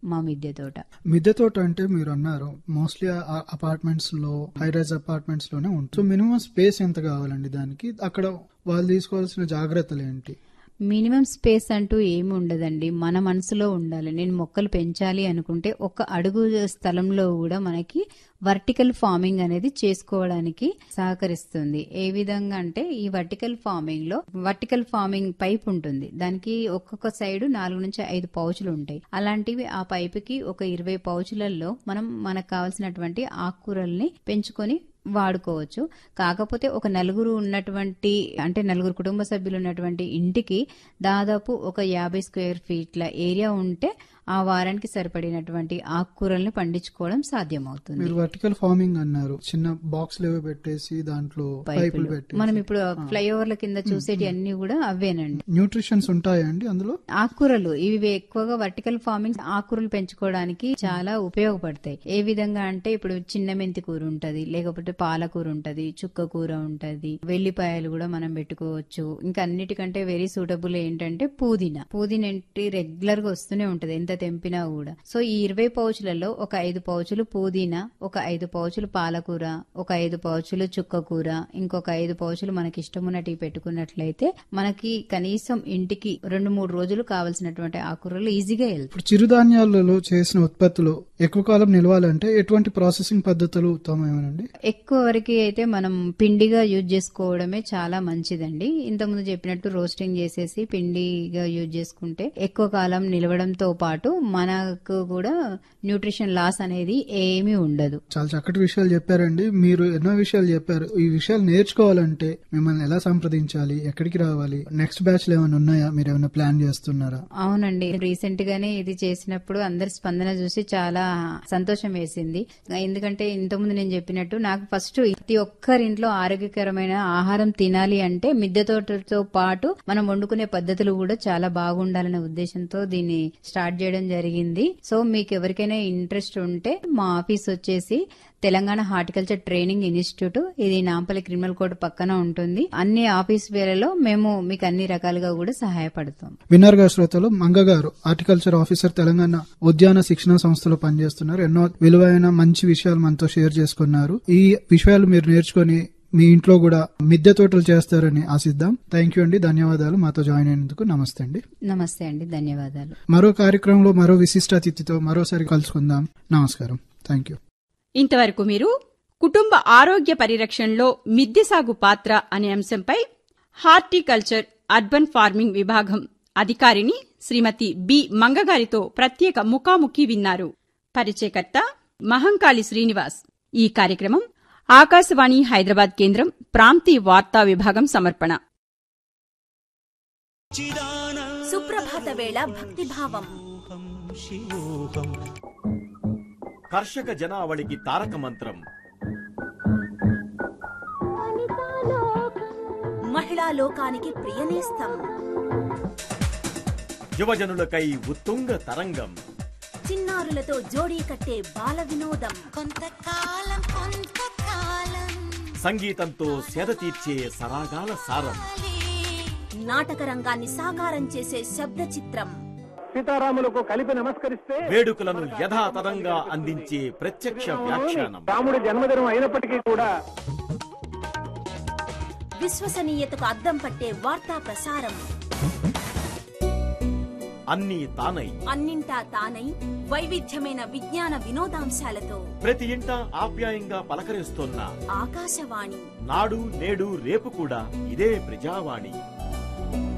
మా మిద్దె తోట మిద్దె తోట అంటే మీరు అన్నారు మోస్ట్లీ అపార్ట్మెంట్స్ లో హై రైజ్ అపార్ట్మెంట్స్ లోనే ఉంటుంది సో మినిమం స్పేస్ ఎంత కావాలండి దానికి అక్కడ వాళ్ళు తీసుకోవాల్సిన జాగ్రత్తలు ఏంటి మినిమం స్పేస్ అంటూ ఏమి ఉండదండి మన మనసులో ఉండాలి నేను మొక్కలు పెంచాలి అనుకుంటే ఒక అడుగు స్థలంలో కూడా మనకి వర్టికల్ ఫార్మింగ్ అనేది చేసుకోవడానికి సహకరిస్తుంది ఏ విధంగా అంటే ఈ వర్టికల్ ఫార్మింగ్ లో వర్టికల్ ఫార్మింగ్ పైప్ ఉంటుంది దానికి ఒక్కొక్క సైడ్ నాలుగు నుంచి ఐదు పౌచులు ఉంటాయి అలాంటివి ఆ పైపుకి ఒక ఇరవై పౌచులలో మనం మనకు కావాల్సినటువంటి ఆకుకూరల్ని పెంచుకొని వాడుకోవచ్చు కాకపోతే ఒక నలుగురు ఉన్నటువంటి అంటే నలుగురు కుటుంబ సభ్యులు ఉన్నటువంటి ఇంటికి దాదాపు ఒక యాభై స్క్వేర్ ఫీట్ల ఏరియా ఉంటే ఆ వారానికి సరిపడినటువంటి ఆకుకూరల్ని పండించుకోవడం సాధ్యమవుతుంది మీరు వర్టికల్ ఫార్మింగ్ అన్నారు చిన్న బాక్స్ లేవో పెట్టేసి దాంట్లో పైపులు పైపులు పెట్టి మనం ఇప్పుడు ఫ్లైఓవర్ల కింద చూసేటి అన్ని కూడా అవేనండి న్యూట్రిషన్స్ ఉంటాయా అండి అందులో ఆకుకూరలు ఇవి ఎక్కువగా వర్టికల్ ఫార్మింగ్ ఆకుకూరలు పెంచుకోవడానికి చాలా ఉపయోగపడతాయి ఏ విధంగా అంటే ఇప్పుడు చిన్న మెంతి కూర ఉంటది లేకపోతే పాలకూర ఉంటది చుక్క కూర ఉంటది వెల్లిపాయలు కూడా మనం పెట్టుకోవచ్చు ఇంకా అన్నిటికంటే వెరీ సూటబుల్ ఏంటంటే పుదీనా పుదీనా ఏంటి రెగ్యులర్ గా వస్తూనే ఉంటది ఎంత తెంపినా కూడా సో ఈ ఇరవై పౌచులలో ఒక ఐదు పౌచులు పుదీనా ఒక ఐదు పౌచులు పాలకూర ఒక ఐదు పౌచులు చుక్క కూర ఇంకొక ఐదు పౌచులు మనకి ఇష్టం ఉన్నట్టు పెట్టుకున్నట్లయితే మనకి కనీసం ఇంటికి రెండు మూడు రోజులు కావలసినటువంటి ఆకుకూరలు ఈజీగా వెళ్తాయి ఇప్పుడు చిరుధాన్యాలలో చేసిన ఉత్పత్తులు ఎక్కువ కాలం నిలవాలంటే ఎటువంటి ప్రాసెసింగ్ పద్ధతులు ఉత్తమమేనండి ఎక్కువ వరకు అయితే మనం పిండిగా యూజ్ చేసుకోవడమే చాలా మంచిదండి ఇంతకుముందు చెప్పినట్టు రోస్టింగ్ చేసేసి పిండిగా యూజ్ చేసుకుంటే ఎక్కువ కాలం నిలవడంతో పాటు మనకు కూడా న్యూట్రిషన్ లాస్ అనేది ఏమీ ఉండదు చాలా చక్కటి విషయాలు చెప్పారండి మీరు ఎన్నో విషయాలు చెప్పారు ఈ విషయాలు నేర్చుకోవాలంటే మిమ్మల్ని ఎలా సంప్రదించాలి ఎక్కడికి రావాలి నెక్స్ట్ బ్యాచ్ లో ఏమైనా ఉన్నాయా మీరు ఏమైనా ప్లాన్ చేస్తున్నారా అవునండి రీసెంట్ గానే ఇది చేసినప్పుడు అందరి స్పందన చూసి చాలా సంతోషం వేసింది ఎందుకంటే ఇంతకుముందు నేను చెప్పినట్టు నాకు ఫస్ట్ ప్రతి ఒక్కరింట్లో ఆరోగ్యకరమైన ఆహారం తినాలి అంటే మిద్దె తోటతో పాటు మనం వండుకునే పద్ధతులు కూడా చాలా బాగుండాలనే ఉద్దేశంతో దీన్ని స్టార్ట్ చేయడం జరిగింది సో మీకు ఎవరికైనా ఇంట్రెస్ట్ ఉంటే మా ఆఫీస్ వచ్చేసి తెలంగాణ హార్టికల్చర్ ట్రైనింగ్ ఇన్స్టిట్యూట్ ఇది నాంపల్లి క్రిమినల్ కోడ్ పక్కన ఉంటుంది అన్ని ఆఫీస్ వేలలో మేము మీకు అన్ని రకాలుగా కూడా సహాయపడతాం విన్నర్ గారు శ్రోతలు మంగ గారు హార్టికల్చర్ ఆఫీసర్ తెలంగాణ ఉద్యాన శిక్షణ సంస్థలో పనిచేస్తున్నారు ఎన్నో విలువైన మంచి విషయాలు మనతో షేర్ చేసుకున్నారు ఈ విషయాలు మీరు నేర్చుకొని మీ ఇంట్లో కూడా మిద్దె తోటలు చేస్తారని ఆశిద్దాం థ్యాంక్ యూ అండి ధన్యవాదాలు మాతో జాయిన్ అయినందుకు నమస్తే అండి నమస్తే అండి ధన్యవాదాలు మరో కార్యక్రమంలో మరో విశిష్ట అతిథితో మరోసారి కలుసుకుందాం నమస్కారం థ్యాంక్ యూ ఇంతవరకు మీరు కుటుంబ ఆరోగ్య పరిరక్షణలో మిద్దె సాగు పాత్ర అనే అంశంపై హార్టికల్చర్ అర్బన్ ఫార్మింగ్ విభాగం అధికారిని శ్రీమతి బి మంగగారితో ప్రత్యేక ముఖాముఖి విన్నారు పరిచయకర్త మహంకాళి శ్రీనివాస్ ఈ కార్యక్రమం ఆకాశవాణి హైదరాబాద్ కేంద్రం ప్రాంతీయ వార్తా విభాగం సమర్పణ సుప్రభాత వేళ భక్తిభావం కర్షక జనావళికి తారక మంత్రం మహిళా లోకానికి ప్రియనేస్తం యువజనులకై ఉత్తుంగ తరంగం చిన్నారులతో జోడీ కట్టే బాల వినోదం కొంతకాలం కొంతకాలం సంగీతంతో సేద తీర్చే సరాగాల సారం నాటక రంగాన్ని సాకారం చేసే శబ్ద చిత్రం సీతారాములకు కలిపి నమస్కరిస్తే వేడుకలను యథాతథంగా అందించే ప్రత్యక్ష వ్యాఖ్యానం రాముడి జన్మదినం అయినప్పటికీ కూడా విశ్వసనీయతకు అద్దం పట్టే వార్తా ప్రసారం అన్నీ తానై అన్నింటా తానై వైవిధ్యమైన విజ్ఞాన వినోదాంశాలతో ప్రతి ఇంట ఆప్యాయంగా పలకరిస్తోన్న ఆకాశవాణి నాడు నేడు రేపు కూడా ఇదే ప్రజావాణి